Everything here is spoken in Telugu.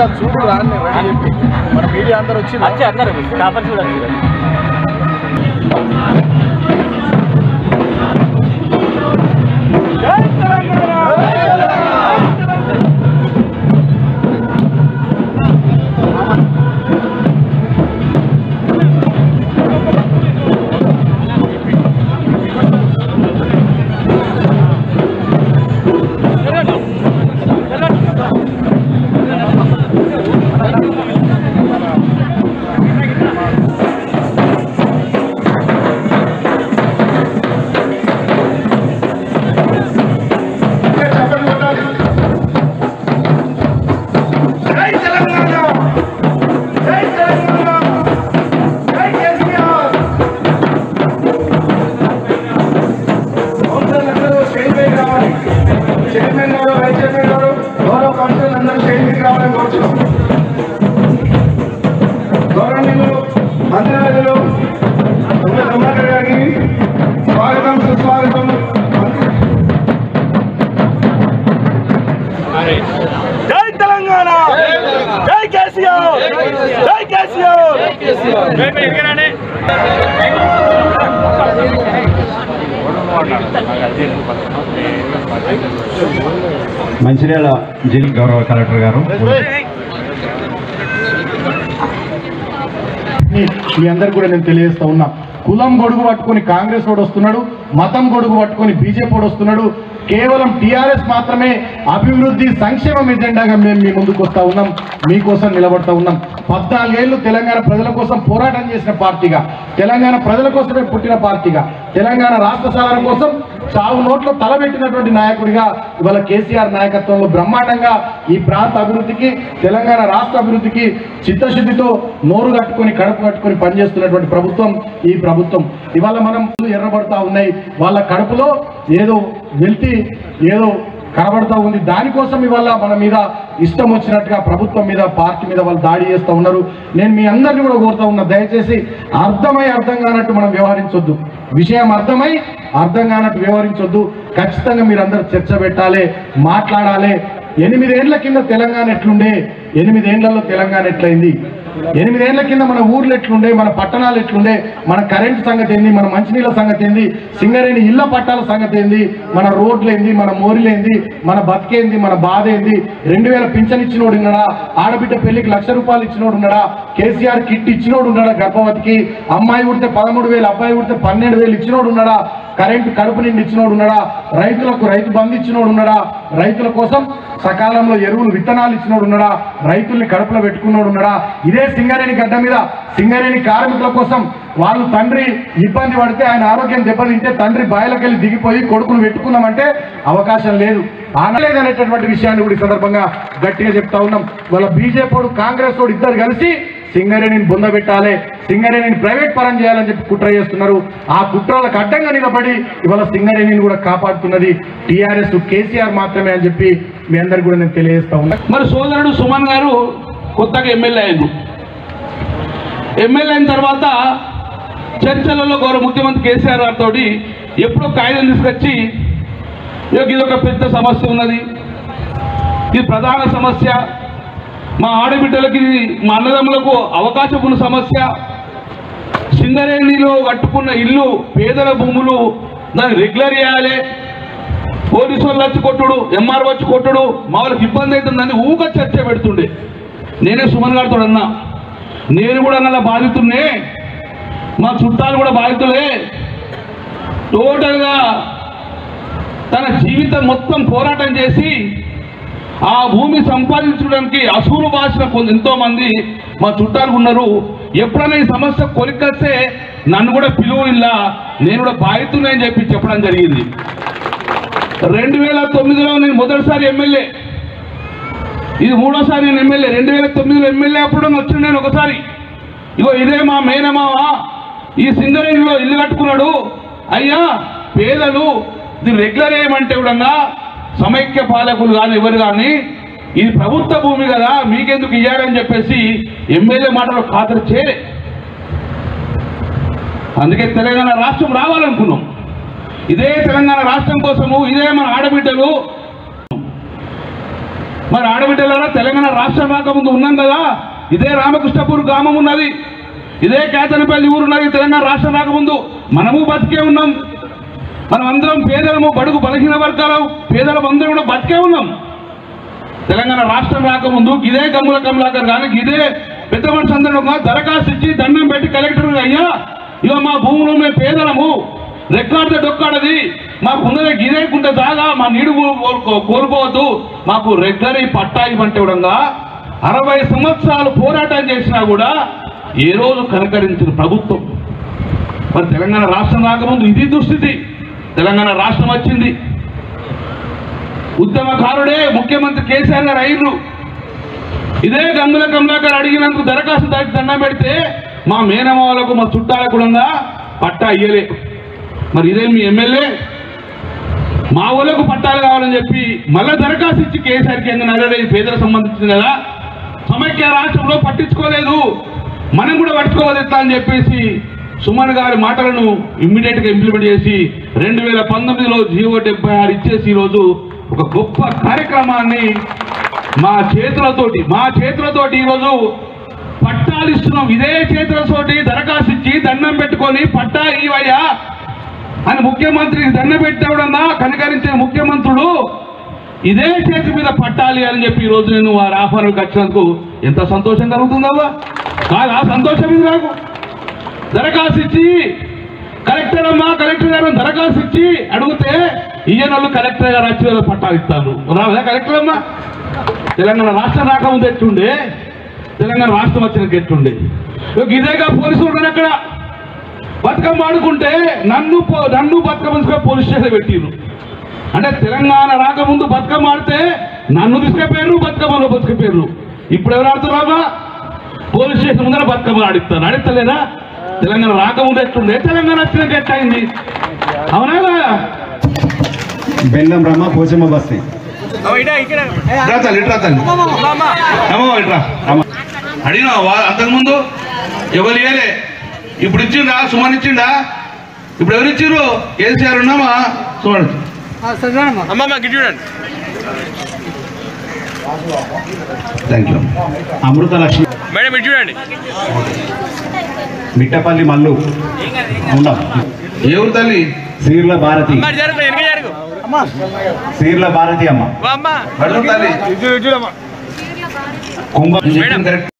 ఇంకా చూడు రాని రెడీ చెప్పి మన మీడియా అందరు వచ్చి వచ్చి అందరు కాపర్ చూడండి జై తెలంగాణ జై తెలంగాణ జై కేసీఆర్ కౌన్సిలర్లందరూ స్టేజ్ పైకి రావాలి చైర్మన్ గారు వైస్ చైర్మన్ గారు గౌరవ కౌన్సిలర్ అందరూ స్టేజ్ పైకి రావాలని కోరుతున్నాం గౌరవనీయులు మంత్రివర్యులు తుమ్మల కమలాకర్ గారికి స్వాగతం సుస్వాగతం జై తెలంగాణ జై కేసీఆర్ జై కేసీఆర్ మంచిర్యాల జిల్లా గౌరవ కలెక్టర్ గారు మీ అందరికి కూడా నేను తెలియజేస్తా ఉన్నా కులం గొడుగు పట్టుకొని కాంగ్రెస్ వాడు వస్తున్నాడు మతం గొడుగు పట్టుకొని బీజేపీ వాడు వస్తున్నాడు కేవలం టీఆర్ఎస్ మాత్రమే అభివృద్ధి సంక్షేమం ఎజెండాగా మేము మీ ముందుకు వస్తా ఉన్నాం మీకోసం నిలబడతా ఉన్నాం పద్నాలుగేళ్లు తెలంగాణ ప్రజల కోసం పోరాటం చేసిన పార్టీగా తెలంగాణ ప్రజల కోసమే పుట్టిన పార్టీగా తెలంగాణ రాష్ట్ర సాధన కోసం చావు నోట్లో తలబెట్టినటువంటి నాయకుడిగా ఇవాళ కేసీఆర్ నాయకత్వంలో బ్రహ్మాండంగా ఈ ప్రాంత అభివృద్ధికి తెలంగాణ రాష్ట్ర అభివృద్ధికి చిత్తశుద్ధితో నోరు కట్టుకొని కడుపు కట్టుకొని పనిచేస్తున్నటువంటి ప్రభుత్వం ఈ ప్రభుత్వం ఇవాళ మనం ఎర్రబడతా ఉన్నాయి వాళ్ళ కడుపులో ఏదో వెళ్తి ఏదో కనబడతా ఉంది దానికోసం ఇవాళ మన మీద ఇష్టం వచ్చినట్టుగా ప్రభుత్వం మీద పార్టీ మీద వాళ్ళు దాడి చేస్తూ ఉన్నారు నేను మీ అందరినీ కూడా కోరుతా ఉన్నా దయచేసి అర్థమై అర్థం కానట్టు మనం వ్యవహరించొద్దు విషయం అర్థమై అర్థం కానట్టు వ్యవహరించొద్దు ఖచ్చితంగా మీరందరూ చర్చ పెట్టాలి మాట్లాడాలి ఎనిమిదేళ్ల కింద తెలంగాణ ఎట్లుండే ఎనిమిదేళ్లలో తెలంగాణ ఎట్లయింది ఎనిమిదేళ్ల కింద మన ఊర్లు ఎట్లుండే మన పట్టణాలు ఎట్లుండే మన కరెంటు సంగతి ఏంది మన మంచినీళ్ళ సంగతి ఏంది సింగరేణి ఇళ్ల పట్టాల సంగతి ఏంది మన రోడ్లు ఏంది మన మోరిలేంది మన బతికేంది మన బాధ ఏంది రెండు వేల పింఛన్ ఇచ్చినోడు ఉన్నాడా ఆడబిడ్డ పెళ్లికి లక్ష రూపాయలు ఇచ్చినోడు ఉన్నాడా కేసీఆర్ కిట్ ఇచ్చినోడు ఉన్నాడా గర్భవతికి అమ్మాయి ఉడితే పదమూడు వేలు అబ్బాయి ఉడితే పన్నెండు వేలు ఇచ్చినోడు ఉన్నాడా కరెంటు కడుపు నిండి ఇచ్చినోడు ఉన్నాడా రైతులకు రైతు బంధు ఇచ్చినోడు ఉన్నాడా రైతుల కోసం సకాలంలో ఎరువులు విత్తనాలు ఇచ్చినోడు ఉన్నాడా రైతుల్ని కడుపులో పెట్టుకున్నోడు ఉన్నాడా ఇదే సింగరేణి గడ్డ మీద సింగరేణి కార్మికుల కోసం వాళ్ళు తండ్రి ఇబ్బంది పడితే ఆయన ఆరోగ్యం దెబ్బతింటే తండ్రి బాయిలకెళ్ళి దిగిపోయి కొడుకును పెట్టుకున్నామంటే అవకాశం లేదు ఆనలేదనేటటువంటి విషయాన్ని కూడా ఈ సందర్భంగా గట్టిగా చెప్తా ఉన్నాం వాళ్ళ బీజేపీ వాడు కాంగ్రెస్ వాడు ఇద్దరు కలిసి సింగరేణిని బొందబెట్టాలి సింగరేణిని ప్రైవేట్ పరం చేయాలని చెప్పి కుట్ర చేస్తున్నారు ఆ కుట్రలకు అడ్డంగా నిలబడి ఇవాళ సింగరేణిని కూడా కాపాడుతున్నది టీఆర్ఎస్ కేసీఆర్ మాత్రమే అని చెప్పి మీ అందరికి కూడా నేను తెలియజేస్తా ఉన్నా మరి సోదరుడు సుమన్ గారు కొత్తగా ఎమ్మెల్యే అయ్యారు ఎమ్మెల్యే అయిన తర్వాత చర్చలలో గౌరవ ముఖ్యమంత్రి కేసీఆర్ గారితో ఎప్పుడో కాగితం తీసుకొచ్చి "ఇగో ఇది ఒక పెద్ద సమస్య ఉన్నది ఇది ప్రధాన సమస్య మా ఆడబిడ్డలకి ఇది మా అన్నదమ్ములకు అవకాశం ఉన్న సమస్య సింగరేణిలో కట్టుకున్న ఇల్లు పేదల భూములు దాన్ని రెగ్యులర్ చేయాలి పోలీసు వాళ్ళు వచ్చి కొట్టుడు ఎంఆర్ వచ్చి కొట్టుడు మా వాళ్ళకి ఇబ్బంది అవుతుందని ఊగా చర్చ పెడుతుండే నేనే సుమన్ గారితో అన్నా నేను కూడా అలా బాధితున్నే మా చుట్టాలు కూడా బాధితులే టోటల్గా తన జీవితం మొత్తం పోరాటం చేసి ఆ భూమి సంపాదించడానికి అసూలు భాషన కొంత ఎంతో మంది మా చుట్టాలు ఉన్నారు ఎప్పుడైనా ఈ సమస్య కొలికొస్తే నన్ను కూడా పిలువు ఇలా నేను కూడా బాధితున్నా అని చెప్పి చెప్పడం జరిగింది రెండు వేల తొమ్మిదిలో నేను మొదటిసారి ఎమ్మెల్యే ఇది మూడోసారి నేను ఎమ్మెల్యే రెండు వేల తొమ్మిదిలో ఎమ్మెల్యే అప్పుడు వచ్చిన నేను ఒకసారి ఇగో ఇదే మా మేనమావ ఈ సింగరేణిలో ఇల్లు కట్టుకున్నాడు అయ్యా పేదలు ఇది రెగ్యులర్ ఏమంటే కూడా సమైక్య పాలకులు కానీ ఎవరు కానీ ఇది ప్రభుత్వ భూమి కదా మీకెందుకు ఇయ్యాలని చెప్పేసి ఎమ్మెల్యే మాటలో ఖాతరు చేయలే అందుకే తెలంగాణ రాష్ట్రం రావాలనుకున్నాం ఇదే తెలంగాణ రాష్ట్రం కోసము ఇదే మన ఆడబిడ్డలు మరి ఆడబిడ్డలారా తెలంగాణ రాష్ట్రం రాకముందు ఉన్నాం కదా ఇదే రామకృష్ణపూర్ గ్రామం ఉన్నది ఇదే కేతనపల్లి ఊరు ఉన్నది తెలంగాణ రాష్ట్రం రాకముందు మనము బతికే ఉన్నాం మనం అందరం పేదలము బడుగు బలహీన వర్గాలు పేదలం అందరం కూడా బతికే ఉన్నాం తెలంగాణ రాష్ట్రం రాకముందు ఇదే గమ్ముల కమలాకర్ కానీ ఇదే పెద్ద మనిషి అందరూ ఒక దరఖాస్తు ఇచ్చి దండం పెట్టి కలెక్టర్ అయ్యా ఇక మా భూములు మేము పేదలము రెక్కాడితే డొక్కాడది మాకు ఉన్నదే గిరే కుంటే దాగా మా నీడు కో- కోల్పోవద్దు మాకు రెగ్గరి పట్టా ఇవ్వంటే కూడా అరవై సంవత్సరాలు పోరాటం చేసినా కూడా ఏ రోజు కనకరించిన ప్రభుత్వం మరి తెలంగాణ రాష్ట్రం రాకముందు ఇది దుస్థితి తెలంగాణ రాష్ట్రం వచ్చింది ఉద్యమకారుడే ముఖ్యమంత్రి కేసీఆర్ గారు అయ్యారు ఇదే గంగుల కమలాకర్ అడిగినందుకు దరఖాస్తు దాటి దండం పెడితే మా మేనమావలకు మా చుట్టాలకు కూడా పట్టా ఇయ్యలే మరి ఇదే మీ ఎమ్మెల్యే మా ఊళ్ళకు పట్టాలు కావాలని చెప్పి మళ్ళా దరఖాస్తు ఇచ్చి కేసీఆర్కి ఎందుకు నగలేదు పేదలకు సంబంధించింది కదా సమైక్య రాష్ట్రంలో పట్టించుకోలేదు మనం కూడా పట్టుకోవాలి ఎట్లా అని చెప్పేసి సుమన్ గారి మాటలను ఇమ్మీడియట్ గా ఇంప్లిమెంట్ చేసి రెండు వేల పంతొమ్మిదిలో జీవో డెబ్బై ఆరు ఇచ్చేసి ఈరోజు ఒక గొప్ప కార్యక్రమాన్ని మా చేతులతోటి మా చేతులతోటి ఈరోజు పట్టాలు ఇస్తున్నాం ఇదే చేతులతోటి దరఖాస్తు ఇచ్చి దండం పెట్టుకొని పట్టా ఇవయ్యా అని ముఖ్యమంత్రి దండం పెట్టవడన్నా కనికరించే ముఖ్యమంత్రుడు ఇదే చేతి మీద పట్టాలి అని చెప్పి ఈ రోజు నేను వారి ఆహ్వానానికి వచ్చినందుకు ఎంత సంతోషం కలుగుతుందవ్వా కాదా సంతోషం ఇది నాకు దరఖాస్తు ఇచ్చి కలెక్టర్ అమ్మా కలెక్టర్ గారు దరఖాస్తు ఇచ్చి అడిగితే ఈయనోళ్ళు కలెక్టర్ గారు వచ్చి వాళ్ళకి పట్టాలు ఇస్తారు రాదా కలెక్టర్ అమ్మా తెలంగాణ రాష్ట్రం రాకముందు ఎట్టుండే తెలంగాణ రాష్ట్రం వచ్చిన ఎట్టుండే ఇక ఇదేగా పోలీసు ఉన్నాను అక్కడ బతుకమ్మ ఆడుకుంటే నన్ను పో- నన్ను బతుకమ్మ తీసుకొని పోలీస్ స్టేషన్ పెట్టిరు అంటే తెలంగాణ రాకముందు బతుకమ్మ ఆడితే నన్ను తీసుకుపోయారు బతుకమ్మలో బతుకుపోయారు ఇప్పుడు ఎవరు ఆడుతున్నారా పోలీస్ స్టేషన్ ముందర బతుకమ్మ ఆడిస్తారు ఆడిస్తలేదా తెలంగాణ రాకముందు ఎట్లుండే తెలంగాణ వచ్చినాక ఎట్టయింది అవునా కాదా? బెల్లం రమ్మ పోచమ్మ బస్తీ ఇట్రా తల్లి, ఇట్రా తల్లి. అమ్మో, ఇట్రా. అడిగినా వా- అంతకుముందు ఎవరు ఇయ్యలే ఇప్పుడు ఇచ్చిండా సుమన్ ఇచ్చిండా ఇప్పుడు ఎవరు ఇచ్చిర్రు కేసీఆర్ ఉన్నామా సుమన్ అమ్మమ్మ గిట్ చూడండి thank you Amrita Lakshmi madam ఇటు చూడండి మిట్టపల్లి మల్లు ఉండం ఏ ఊరు తల్లి సీర్ల భారతి మరి జరుగు వెనక జరుగు సీర్ల భారతి అమ్మ అమ్మ పడుతుంది తల్లి ఇటు చూడమ్మా కుంభ నేను చెప్పింది కరెక్ట్